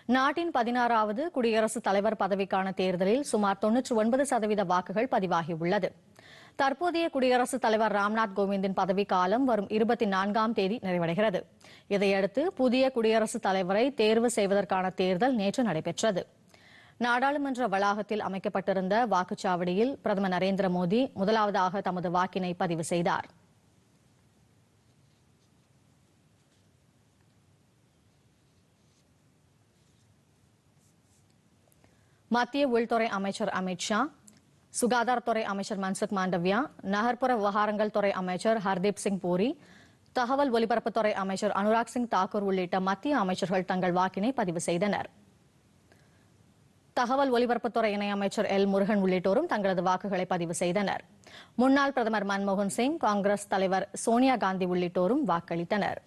நாட்டின் பதினாறாவது குடியரசுத் தலைவர் பதவிக்கான தேர்தலில் சுமார் தொன்னூற்றி ஒன்பது சதவீத வாக்குகள் பதிவாகியுள்ளது தற்போதைய குடியரசுத் தலைவர் ராம்நாத் கோவிந்தின் பதவிக்காலம் வரும் இருபத்தி நான்காம் தேதி நிறைவடைகிறது இதையடுத்து புதிய குடியரசுத் தலைவரை தேர்வு செய்வதற்கான தேர்தல் நேற்று நடைபெற்றது நாடாளுமன்ற வளாகத்தில் அமைக்கப்பட்டிருந்த வாக்குச்சாவடியில் பிரதமர் நரேந்திர மோடி முதலாவதாக தமது வாக்கினை பதிவு செய்தார் மத்திய உள்துறை அமைச்சர் அமித் ஷா சுகாதாரத்துறை அமைச்சர் மன்சுக் மாண்டவ்யா நகர்ப்புற விவகாரங்கள் துறை அமைச்சர் ஹர்தீப் சிங் பூரி தகவல் ஒலிபரப்புத்துறை அமைச்சர் அனுராக் சிங் தாக்கூர் உள்ளிட்ட மத்திய அமைச்சர்கள் தங்கள் வாக்கினை பதிவு செய்தனர் தகவல் ஒலிபரப்புத்துறை இணையமைச்சர் எல் முருகன் உள்ளிட்டோரும் தங்களது வாக்குகளை பதிவு செய்தனர் முன்னாள் பிரதமர் மன்மோகன் சிங் காங்கிரஸ் தலைவர் சோனியா காந்தி உள்ளிட்டோரும் வாக்களித்தனர்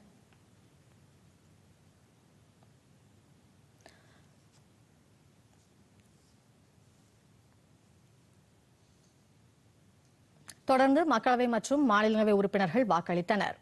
தொடர்ந்து மக்களவை மற்றும் மாநிலங்களவை உறுப்பினர்கள் வாக்களித்தனர்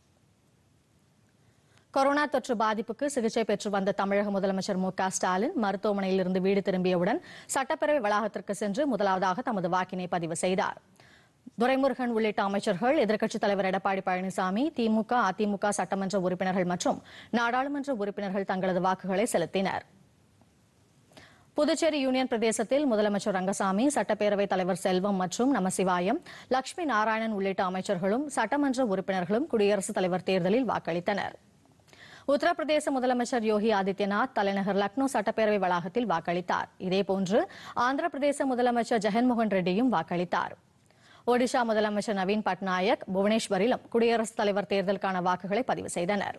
கொரோனா தொற்று பாதிப்புக்கு சிகிச்சை பெற்று வந்த தமிழக முதலமைச்சர் மு க ஸ்டாலின் மருத்துவமனையில் இருந்து வீடு திரும்பியவுடன் சட்டப்பேரவை வளாகத்திற்கு சென்று முதலாவதாக தமது வாக்கினை பதிவு செய்தார் துரைமுருகன் உள்ளிட்ட அமைச்சர்கள் எதிர்க்கட்சித் தலைவர் எடப்பாடி பழனிசாமி திமுக அதிமுக சட்டமன்ற உறுப்பினர்கள் மற்றும் நாடாளுமன்ற உறுப்பினர்கள் தங்களது வாக்குகளை செலுத்தினர் புதுச்சேரி யூனியன் பிரதேசத்தில் முதலமைச்சர் ரங்கசாமி சட்டப்பேரவைத் தலைவர் செல்வம் மற்றும் நமசிவாயம் லட்சுமி நாராயணன் உள்ளிட்ட அமைச்சர்களும் சட்டமன்ற உறுப்பினர்களும் குடியரசுத் தலைவர் தேர்தலில் வாக்களித்தனர் உத்தரப்பிரதேச முதலமைச்சர் யோகி ஆதித்யநாத் தலைநகர் லக்னோ சட்டப்பேரவை வளாகத்தில் வாக்களித்தார் இதேபோன்று ஆந்திர பிரதேச முதலமைச்சர் ஜெகன்மோகன் ரெட்டியும் வாக்களித்தார் ஒடிஷா முதலமைச்சர் நவீன் பட்நாயக் புவனேஸ்வரிலும் குடியரசுத் தலைவர் தேர்தலுக்கான வாக்குகளை பதிவு செய்தனர்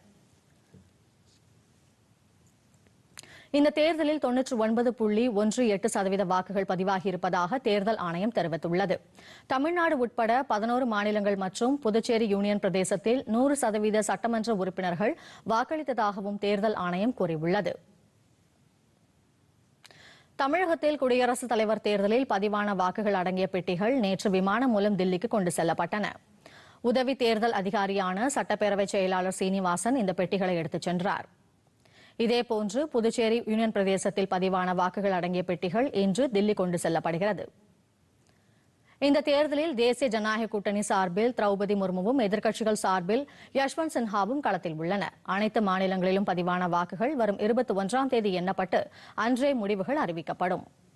இந்த தேர்தலில் தொன்னூற்று ஒன்பது புள்ளி ஒன்று எட்டு சதவீத வாக்குகள் பதிவாகியிருப்பதாக தேர்தல் ஆணையம் தெரிவித்துள்ளது தமிழ்நாடு உட்பட பதினோரு மாநிலங்கள் மற்றும் புதுச்சேரி யூனியன் பிரதேசத்தில் நூறு சதவீத சட்டமன்ற உறுப்பினர்கள் வாக்களித்ததாகவும் தேர்தல் ஆணையம் கூறியுள்ளது தமிழகத்தில் குடியரசுத் தலைவர் தேர்தலில் பதிவான வாக்குகள் அடங்கிய பெட்டிகள் நேற்று விமானம் மூலம் தில்லிக்கு கொண்டு செல்லப்பட்டன உதவி தேர்தல் அதிகாரியான சட்டப்பேரவை செயலாளர் சீனிவாசன் இந்த பெட்டிகளை எடுத்துச் சென்றார் இதேபோன்று புதுச்சேரி யூனியன் பிரதேசத்தில் பதிவான வாக்குகள் அடங்கிய பெட்டிகள் இன்று தில்லி கொண்டு செல்லப்படுகிறது இந்த தேர்தலில் தேசிய ஜனநாயக கூட்டணி சார்பில் திரௌபதி முர்முவும் எதிர்க்கட்சிகள் சார்பில் யஷ்வந்த் சின்ஹாவும் களத்தில் உள்ளனர் அனைத்து மாநிலங்களிலும் பதிவான வாக்குகள் வரும் இருபத்தி ஒன்றாம் தேதி எண்ணப்பட்டு அன்றே முடிவுகள் அறிவிக்கப்படும்